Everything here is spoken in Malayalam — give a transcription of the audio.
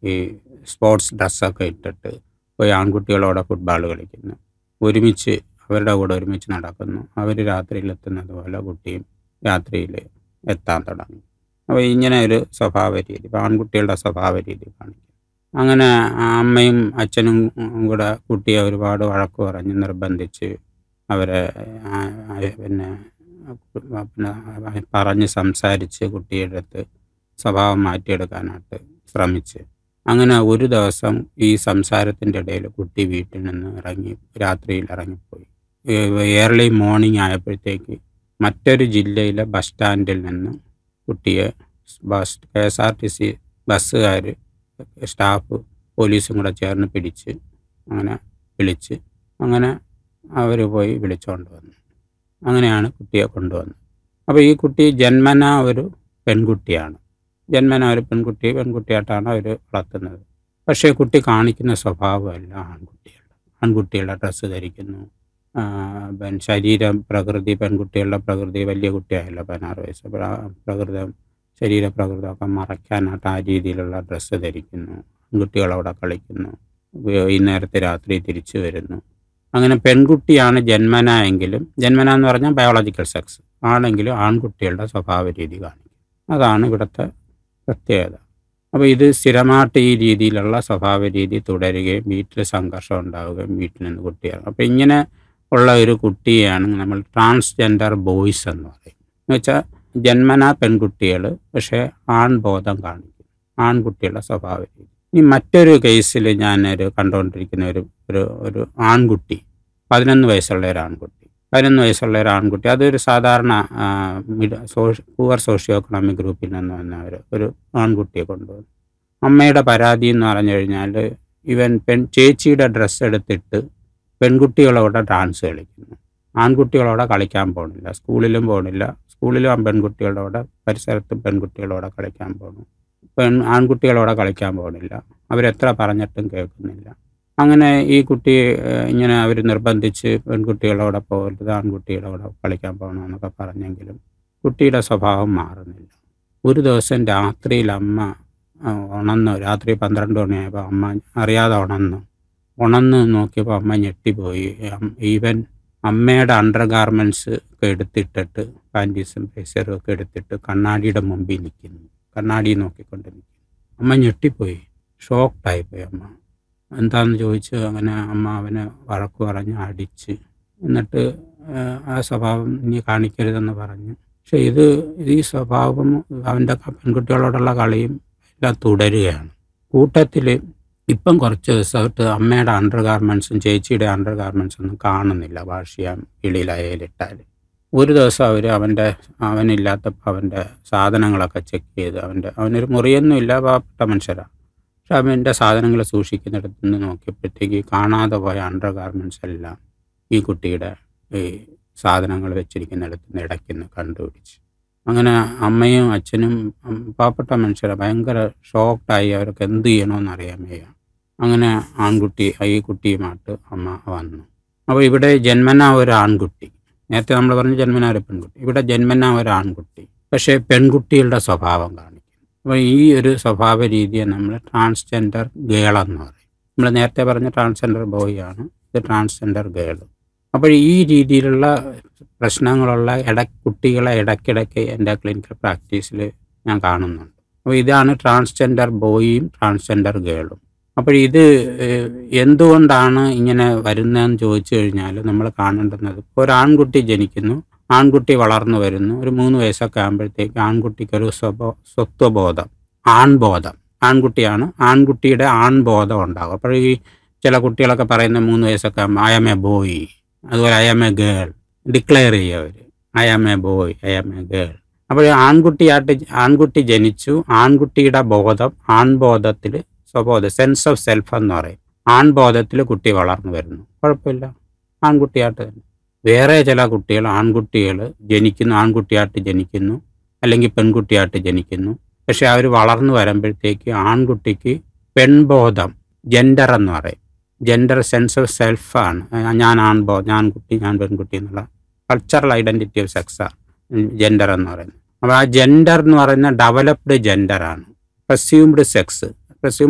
ഈ സ്പോർട്സ് ഡ്രസ്സൊക്കെ ഇട്ടിട്ട് പോയി ആൺകുട്ടികളോടെ ഫുട്ബോൾ കളിക്കുന്നു ഒരുമിച്ച് അവരുടെ കൂടെ ഒരുമിച്ച് നടക്കുന്നു അവർ രാത്രിയിൽ എത്തുന്നത് പോലെ കുട്ടിയും രാത്രിയിൽ എത്താൻ തുടങ്ങി അപ്പോൾ ഇങ്ങനെ ഒരു സ്വഭാവ രീതി ഇപ്പോൾ ആൺകുട്ടികളുടെ സ്വഭാവ രീതി കാണിക്കും അങ്ങനെ അമ്മയും അച്ഛനും കൂടെ കുട്ടിയെ ഒരുപാട് വഴക്ക് പറഞ്ഞ് നിർബന്ധിച്ച് അവരെ ആ, ആ, പിന്നെ പിന്നെ പറഞ്ഞ് സംസാരിച്ച് കുട്ടിയുടെ അടുത്ത് സ്വഭാവം മാറ്റിയെടുക്കാനായിട്ട് ശ്രമിച്ച് അങ്ങനെ ഒരു ദിവസം ഈ സംസാരത്തിൻ്റെ ഇടയിൽ കുട്ടി വീട്ടിൽ നിന്ന് ഇറങ്ങി രാത്രിയിൽ ഇറങ്ങിപ്പോയി ഏർലി മോർണിംഗ് ആയപ്പോഴത്തേക്ക് മറ്റൊരു ജില്ലയിലെ ബസ് സ്റ്റാൻഡിൽ നിന്ന് കുട്ടിയെ bus K S R T C ബസ്സുകാർ സ്റ്റാഫ് പോലീസും കൂടെ ചേർന്ന് പിടിച്ച് അങ്ങനെ വിളിച്ച് അങ്ങനെ അവർ പോയി വിളിച്ചുകൊണ്ട് വന്നു അങ്ങനെയാണ് കുട്ടിയെ കൊണ്ടുവന്നത് അപ്പോൾ ഈ കുട്ടി ജന്മന ഒരു പെൺകുട്ടിയാണ് ജന്മന ഒരു പെൺകുട്ടി പെൺകുട്ടിയായിട്ടാണ് അവർ വളർത്തുന്നത് പക്ഷേ കുട്ടി കാണിക്കുന്ന സ്വഭാവമല്ല ആൺകുട്ടികളുടെ ആൺകുട്ടികളുടെ ഡ്രസ്സ് ധരിക്കുന്നു ആ, പിന്നെ ശരീരം പ്രകൃതി പെൺകുട്ടികളുടെ പ്രകൃതി വലിയ കുട്ടിയായല്ലോ പതിനാറ് വയസ്സ് അപ്പോൾ ആ പ്രകൃതം ശരീര പ്രകൃതമൊക്കെ മറയ്ക്കാനായിട്ട് ആ രീതിയിലുള്ള ഡ്രസ്സ് ധരിക്കുന്നു ആൺകുട്ടികളവിടെ കളിക്കുന്നു വൈകുന്നേരത്തെ രാത്രി തിരിച്ചു വരുന്നു അങ്ങനെ പെൺകുട്ടിയാണ് ജന്മന എങ്കിലും ജന്മന എന്ന് പറഞ്ഞാൽ ബയോളജിക്കൽ സെക്സ് ആണെങ്കിലും ആൺകുട്ടികളുടെ സ്വഭാവ രീതി കാണിക്കും അതാണ് ഇവിടുത്തെ പ്രത്യേകത അപ്പോൾ ഇത് സ്ഥിരമായിട്ട് ഈ രീതിയിലുള്ള സ്വഭാവ രീതി തുടരുകയും വീട്ടിൽ സംഘർഷം ഉണ്ടാവുകയും വീട്ടിൽ നിന്ന് കുട്ടിയാണ് അപ്പോൾ ഇങ്ങനെ ഉള്ള ഒരു കുട്ടിയെയാണ് നമ്മൾ ട്രാൻസ്ജെൻഡർ ബോയ്സ് എന്ന് പറയും എന്ന് വെച്ചാൽ ജന്മന പെൺകുട്ടികൾ പക്ഷേ ആൺബോധം കാണിക്കും ആൺകുട്ടികളുടെ സ്വഭാവ രീതി ഇനി മറ്റൊരു കേസിൽ ഞാനൊരു കണ്ടുകൊണ്ടിരിക്കുന്ന ഒരു ഒരു ഒരു ആൺകുട്ടി പതിനൊന്ന് വയസ്സുള്ള ഒരു ആൺകുട്ടി പതിനൊന്ന് വയസ്സുള്ള ഒരു ആൺകുട്ടി അതൊരു സാധാരണ പൂവർ സോഷ്യോ എക്കണോമിക് ഗ്രൂപ്പിൽ നിന്ന് വന്ന ഒരു ഒരു ആൺകുട്ടിയെ കൊണ്ടുവന്നു അമ്മയുടെ പരാതി എന്ന് പറഞ്ഞു കഴിഞ്ഞാൽ ഇവൻ പെൺ ചേച്ചിയുടെ ഡ്രസ്സ് എടുത്തിട്ട് പെൺകുട്ടികളോടെ ഡാൻസ് കളിക്കുന്നു ആൺകുട്ടികളോടെ കളിക്കാൻ പോകണില്ല സ്കൂളിലും പോകണില്ല സ്കൂളിലും ആ പെൺകുട്ടികളോടെ പരിസരത്തും പെൺകുട്ടികളോടെ കളിക്കാൻ പോകണം പെൺ ആൺകുട്ടികളോടെ കളിക്കാൻ പോകണില്ല അവരെത്ര പറഞ്ഞിട്ടും കേൾക്കുന്നില്ല അങ്ങനെ ഈ കുട്ടി ഏഹ്, ഇങ്ങനെ അവർ നിർബന്ധിച്ച് പെൺകുട്ടികളോടെ പോകരുത് ആൺകുട്ടികളോടെ കളിക്കാൻ പോകണമെന്നൊക്കെ പറഞ്ഞെങ്കിലും കുട്ടിയുടെ സ്വഭാവം മാറുന്നില്ല ഒരു ദിവസം രാത്രിയിൽ അമ്മ ആ, ഉണന്നു രാത്രി പന്ത്രണ്ട് മണിയായപ്പോൾ അമ്മ അറിയാതെ ഉണന്നു ഉണന്ന് നോക്കിയപ്പോൾ അമ്മ ഞെട്ടിപ്പോയി അം- ഈവൻ അമ്മയുടെ അണ്ടർ ഗാർമെൻറ്റ്സ് ഒക്കെ എടുത്തിട്ടിട്ട് പാൻറ്റീസും പേസറും ഒക്കെ എടുത്തിട്ട് കണ്ണാടിയുടെ മുമ്പിൽ നിൽക്കുന്നു കണ്ണാടി നോക്കിക്കൊണ്ട് നിൽക്കുന്നു അമ്മ ഞെട്ടിപ്പോയി ഷോക്ക്ഡായി പോയി അമ്മ എന്താണെന്ന് ചോദിച്ച് അങ്ങനെ അമ്മ അവനെ വഴക്ക് പറഞ്ഞ് അടിച്ച് എന്നിട്ട് ആ, ആ സ്വഭാവം നീ കാണിക്കരുതെന്ന് പറഞ്ഞു പക്ഷെ ഇത് ഇത് ഈ സ്വഭാവം അവൻ്റെ പെൺകുട്ടികളോടുള്ള കളിയും എല്ലാം തുടരുകയാണ് കൂട്ടത്തിൽ ഇപ്പം കുറച്ച് ദിവസമായിട്ട് അമ്മയുടെ അണ്ടർ ഗാർമെൻറ്റ്സും ചേച്ചിയുടെ അണ്ടർ ഗാർമെൻറ്റ്സും ഒന്നും കാണുന്നില്ല വാഷിയാൻ കിളിയിലയലിട്ടാൽ ഒരു ദിവസം അവർ അവൻ്റെ അവനില്ലാത്തപ്പോൾ അവൻ്റെ സാധനങ്ങളൊക്കെ ചെക്ക് ചെയ്ത് അവൻ്റെ അവനൊരു മുറിയൊന്നുമില്ല പാവപ്പെട്ട മനുഷ്യരാണ് പക്ഷെ അവൻ്റെ സാധനങ്ങൾ സൂക്ഷിക്കുന്നിടത്ത് നിന്ന് നോക്കിയപ്പോഴത്തേക്ക് കാണാതെ പോയ അണ്ടർ ഗാർമെൻറ്റ്സ് എല്ലാം ഈ കുട്ടിയുടെ ഈ സാധനങ്ങൾ വെച്ചിരിക്കുന്നിടത്ത് നിന്ന് ഇടയ്ക്കുന്ന് കണ്ടുപിടിച്ച് അങ്ങനെ അമ്മയും അച്ഛനും ഉം, പാവപ്പെട്ട മനുഷ്യരെ ഭയങ്കര ഷോക്ക്ഡായി അവർക്ക് എന്ത് ചെയ്യണമെന്ന് അറിയാൻ വയ്യ അങ്ങനെ ആൺകുട്ടി ഈ കുട്ടിയുമായിട്ട് അമ്മ വന്നു അപ്പോൾ ഇവിടെ ജന്മന ഒരു ആൺകുട്ടി നേരത്തെ നമ്മൾ പറഞ്ഞു ജന്മന ഒരു പെൺകുട്ടി ഇവിടെ ജന്മന ഒരു ആൺകുട്ടി പക്ഷേ പെൺകുട്ടികളുടെ സ്വഭാവം കാണിക്കും അപ്പോൾ ഈ ഒരു സ്വഭാവ രീതിയെ നമ്മൾ ട്രാൻസ്ജെൻഡർ ഗേൾ എന്ന് പറയും നമ്മൾ നേരത്തെ പറഞ്ഞ ട്രാൻസ്ജെൻഡർ ബോയ് ആണ് ഇത് ട്രാൻസ്ജെൻഡർ ഗേൾ അപ്പോൾ ഈ രീതിയിലുള്ള പ്രശ്നങ്ങളുള്ള ഇട കുട്ടികളെ ഇടയ്ക്കിടയ്ക്ക് എൻ്റെ ക്ലിനിക്കൽ പ്രാക്ടീസിൽ ഞാൻ കാണുന്നുണ്ട് അപ്പോൾ ഇതാണ് ട്രാൻസ്ജെൻഡർ ബോയിയും ട്രാൻസ്ജെൻഡർ ഗേളും അപ്പോൾ ഇത് ഏഹ്, എന്തുകൊണ്ടാണ് ഇങ്ങനെ വരുന്നതെന്ന് ചോദിച്ചു കഴിഞ്ഞാൽ നമ്മൾ കാണേണ്ടുന്നത് ഒരു ആൺകുട്ടി ജനിക്കുന്നു ആൺകുട്ടി വളർന്നു വരുന്നു ഒരു മൂന്ന് വയസ്സൊക്കെ ആകുമ്പോഴത്തേക്ക് ആൺകുട്ടിക്ക് ഒരു സ്വബോ സ്വത്വബോധം ആൺബോധം ആൺകുട്ടിയാണ് ആൺകുട്ടിയുടെ ആൺബോധം ഉണ്ടാകും അപ്പോൾ ഈ ചില കുട്ടികളൊക്കെ പറയുന്ന മൂന്ന് വയസ്സൊക്കെ ആകുമ്പോൾ ഐ ആം എ ബോയ് അതുപോലെ I am a girl declare ചെയ്യുക അവർ I am a boy I am a girl അപ്പോൾ ആൺകുട്ടിയായിട്ട് ആൺകുട്ടി ജനിച്ചു ആൺകുട്ടിയുടെ ബോധം ആൺബോധത്തിൽ സ്വബോധം സെൻസ് ഓഫ് സെൽഫ് എന്ന് പറയും ആൺബോധത്തിൽ കുട്ടി വളർന്നു വരുന്നു കുഴപ്പമില്ല ആൺകുട്ടിയായിട്ട് തന്നെ വേറെ ചില കുട്ടികൾ ആൺകുട്ടികൾ ജനിക്കുന്നു ആൺകുട്ടിയായിട്ട് ജനിക്കുന്നു അല്ലെങ്കിൽ പെൺകുട്ടിയായിട്ട് ജനിക്കുന്നു പക്ഷെ അവർ വളർന്നു വരുമ്പോഴത്തേക്ക് ആൺകുട്ടിക്ക് പെൺബോധം ജെൻഡർ എന്ന് പറയും ജെൻഡർ സെൻസ് ഓഫ് സെൽഫാണ് ഞാൻ ആൺബോ ഞാൻ കുട്ടി ഞാൻ പെൺകുട്ടി എന്നുള്ള കൾച്ചറൽ ഐഡൻറ്റിറ്റി ഓഫ് സെക്സാണ് ജെൻഡർ എന്ന് പറയുന്നത് അപ്പോൾ ആ ജെൻഡർ എന്ന് പറയുന്ന ഡെവലപ്ഡ് ജെൻഡറാണ് പ്രസ്യൂംഡ് സെക്സ് പ്രസ്യൂം